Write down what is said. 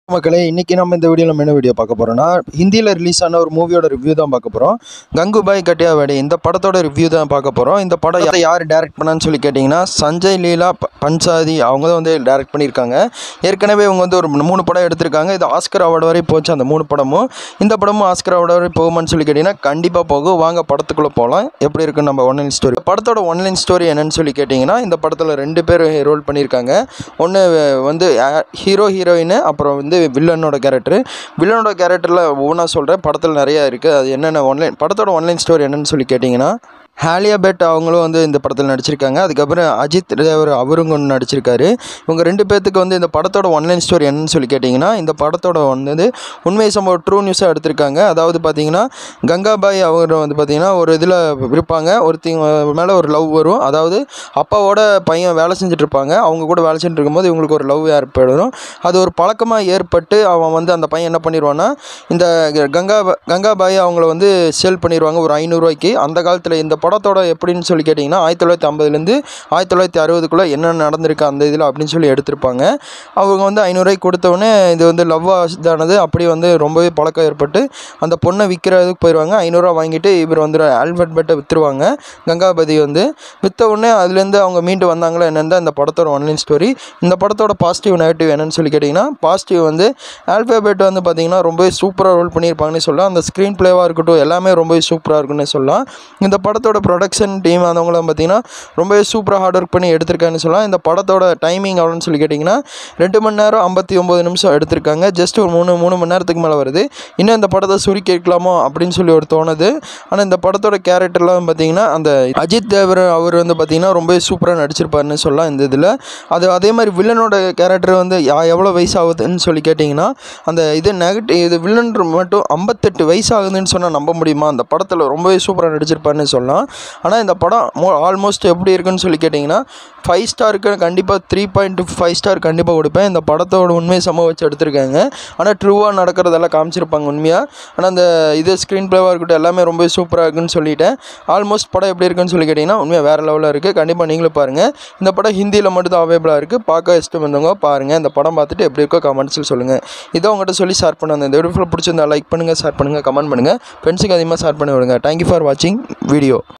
மக்களே இன்னைக்கு நம்ம இந்த வீடியோவில் நம்ம என்ன வீடியோ பார்க்க போகிறோம்னா ஹிந்தியில் ரிலீஸ் ஆன ஒரு மூவியோட ரிவ்யூ தான் பார்க்க போகிறோம் கங்குபாய் கட்டியாவாடி இந்த படத்தோட ரிவ்யூ தான் பார்க்க போகிறோம் இந்த படம் யா- யார் டைரக்ட் பண்ணான்னு சொல்லி கேட்டிங்கன்னா சஞ்சய் லீலா ப- பன்சாதி அவங்க தான் வந்து டைரக்ட் பண்ணியிருக்காங்க ஏற்கனவே இவங்க வந்து ஒரு மூணு படம் எடுத்திருக்காங்க இது ஆஸ்கர் அவார்டு வரை போச்சு அந்த மூணு படமும் இந்த படமும் ஆஸ்கர் அவார்டு வரை போகுமான்னு சொல்லி கேட்டிங்கன்னா கண்டிப்பாக போகும் வாங்க படத்துக்குள்ளே போகலாம் எப்படி இருக்குன்னு நம்ம ஒன்லைன் ஸ்டோரி படத்தோட ஒன்லைன் ஸ்டோரி என்னன்னு சொல்லி கேட்டிங்கன்னா இந்த படத்தில் ரெண்டு பேர் ரோல் பண்ணியிருக்காங்க ஒன்று வந்து ஹீரோ ஹீரோயின் அப்புறம் வந்து வில்லனோட கேரக்டர் வில்லனோட கேரக்டரில் ஒவ்வொன்றா சொல்கிறேன் படத்தில் நிறையா இருக்குது அது என்னென்ன ஒன்லைன் படத்தோட ஒன்லைன் ஸ்டோரி என்னன்னு சொல்லி கேட்டிங்கன்னா ஹாலியா பெட் அவங்களும் வந்து இந்த படத்தில் நடிச்சிருக்காங்க அதுக்கப்புறம் அஜித் தேவர் அவரும் ஒன்று நடிச்சிருக்காரு இவங்க ரெண்டு பேர்த்துக்கு வந்து இந்த படத்தோட ஒன்லைன் ஸ்டோரி என்னன்னு சொல்லி கேட்டிங்கன்னா இந்த படத்தோட வந்து உண்மை சம்பவம் ட்ரூ நியூஸாக எடுத்திருக்காங்க அதாவது பார்த்தீங்கன்னா கங்காபாய் அவர் வந்து பார்த்தீங்கன்னா ஒரு இதில் இருப்பாங்க ஒருத்தங்க மேலே ஒரு லவ் வரும் அதாவது அப்பாவோட பையன் வேலை செஞ்சுட்டு இருப்பாங்க அவங்க கூட வேலை செஞ்சுட்டு இருக்கும்போது இவங்களுக்கு ஒரு லவ் ஏற்படும் அது ஒரு பழக்கமாக ஏற்பட்டு அவன் வந்து அந்த பையன் என்ன பண்ணிடுவான்னா இந்த கங்கா கங்காபாய் அவங்கள வந்து சேல் பண்ணிடுவாங்க ஒரு ஐநூறுரூவாய்க்கு அந்த காலத்தில் இந்த படத்தோட எப்படின்னு சொல்லி கேட்டிங்கன்னா ஆயிரத்தி தொள்ளாயிரத்தி ஐம்பதுலேருந்து ஆயிரத்தி தொள்ளாயிரத்தி அறுபதுக்குள்ளே என்ன நடந்திருக்கு அந்த இதில் அப்படின்னு சொல்லி எடுத்திருப்பாங்க அவங்க வந்து ஐநூறுரூவாய்க்கு கொடுத்தவொடனே இது வந்து லவ் இதானது அப்படி வந்து ரொம்பவே பழக்கம் ஏற்பட்டு அந்த பொண்ணை விற்கிறதுக்கு போயிடுவாங்க ஐநூறுரூவா வாங்கிட்டு இவர் வந்து ஆல்பர்ட் பெட்டை விற்றுருவாங்க கங்காபதி வந்து விற்ற உடனே அதுலேருந்து அவங்க மீண்டு வந்தாங்களா என்னன்னு தான் இந்த படத்தோட ஒன்லைன் ஸ்டோரி இந்த படத்தோட பாசிட்டிவ் நெகட்டிவ் என்னன்னு சொல்லி கேட்டிங்கன்னா பாசிட்டிவ் வந்து ஆல்பபெட் வந்து பார்த்திங்கன்னா ரொம்பவே சூப்பராக ரோல் பண்ணியிருப்பாங்கன்னு சொல்லலாம் அந்த ஸ்க்ரீன் ப்ளேவாக இருக்கட்டும் எல்லாமே ரொம்பவே சூப்பராக இருக்குன்னு சொல்லலாம் இந்த படத்தோட ப்ரொடக்ஷன் டீம் அதவங்களும் பார்த்திங்கன்னா ரொம்பவே சூப்பராக ஹார்ட் ஒர்க் பண்ணி எடுத்திருக்காங்கன்னு சொல்லலாம் இந்த படத்தோட டைமிங் எவ்வளோன்னு சொல்லி கேட்டிங்கன்னா ரெண்டு மணி நேரம் ஐம்பத்தி ஒம்பது நிமிஷம் எடுத்திருக்காங்க ஜஸ்ட் ஒரு மூணு மூணு மணி நேரத்துக்கு மேலே வருது இன்னும் இந்த படத்தை சுருக்கி இருக்கலாமோ அப்படின்னு சொல்லி ஒரு தோணுது ஆனால் இந்த படத்தோட கேரக்டர்லாம் பார்த்தீங்கன்னா அந்த அஜித் தேவர் அவர் வந்து பார்த்தீங்கன்னா ரொம்பவே சூப்பராக நடிச்சிருப்பாருன்னு சொல்லலாம் இந்த இதில் அது அதே மாதிரி வில்லனோட கேரக்டர் வந்து யா- எவ்வளோ வயசு ஆகுதுன்னு சொல்லி கேட்டிங்கன்னா அந்த இது நெகட்டிவ் இது வில்லன் மட்டும் ஐம்பத்தெட்டு வயசு ஆகுதுன்னு சொன்னால் நம்ப முடியுமா அந்த படத்தில் ரொம்பவே சூப்பராக நடிச்சிருப்பாருன்னு சொல்லலாம் ஆனால் இந்த படம் மோ ஆல்மோஸ்ட் எப்படி இருக்குன்னு சொல்லி கேட்டிங்கன்னா ஃபைவ் ஸ்டாருக்கு கண்டிப்பாக த்ரீ பாயிண்ட் ஃபைவ் ஸ்டார் கண்டிப்பாக கொடுப்பேன் இந்த படத்தோட உண்மை சம்பவம் வச்சு எடுத்திருக்காங்க ஆனால் ட்ரூவாக நடக்கிறதெல்லாம் காமிச்சிருப்பாங்க உண்மையாக ஆனால் அந்த இது ஸ்க்ரீன் ப்ளேவாக இருக்கட்டும் எல்லாமே ரொம்ப சூப்பராக இருக்குன்னு சொல்லிட்டேன் ஆல்மோஸ்ட் படம் எப்படி இருக்குன்னு சொல்லி கேட்டிங்கன்னா உண்மையாக வேறு லெவலில் இருக்குது கண்டிப்பாக நீங்களும் பாருங்கள் இந்த படம் ஹிந்தியில் மட்டும் தான் அவைலபிளாக இருக்குது பார்க்க இஷ்டம் வந்தவங்க பாருங்கள் இந்த படம் பார்த்துட்டு எப்படி இருக்கோ கமெண்ட்ஸில் சொல்லுங்கள் இதை உங்கள்கிட்ட சொல்லி ஷேர் பண்ண இந்த வீடியோ பிடிச்சிருந்தா லைக் பண்ணுங்கள் ஷேர் பண்ணுங்கள் கமெண்ட் பண்ணுங்கள் ஃப்ரெண்ட்ஸுக்கு அதிகமாக ஷேர் பண்ணி விடுங்க தேங்க்யூ ஃபார் வாட்சிங் வீடியோ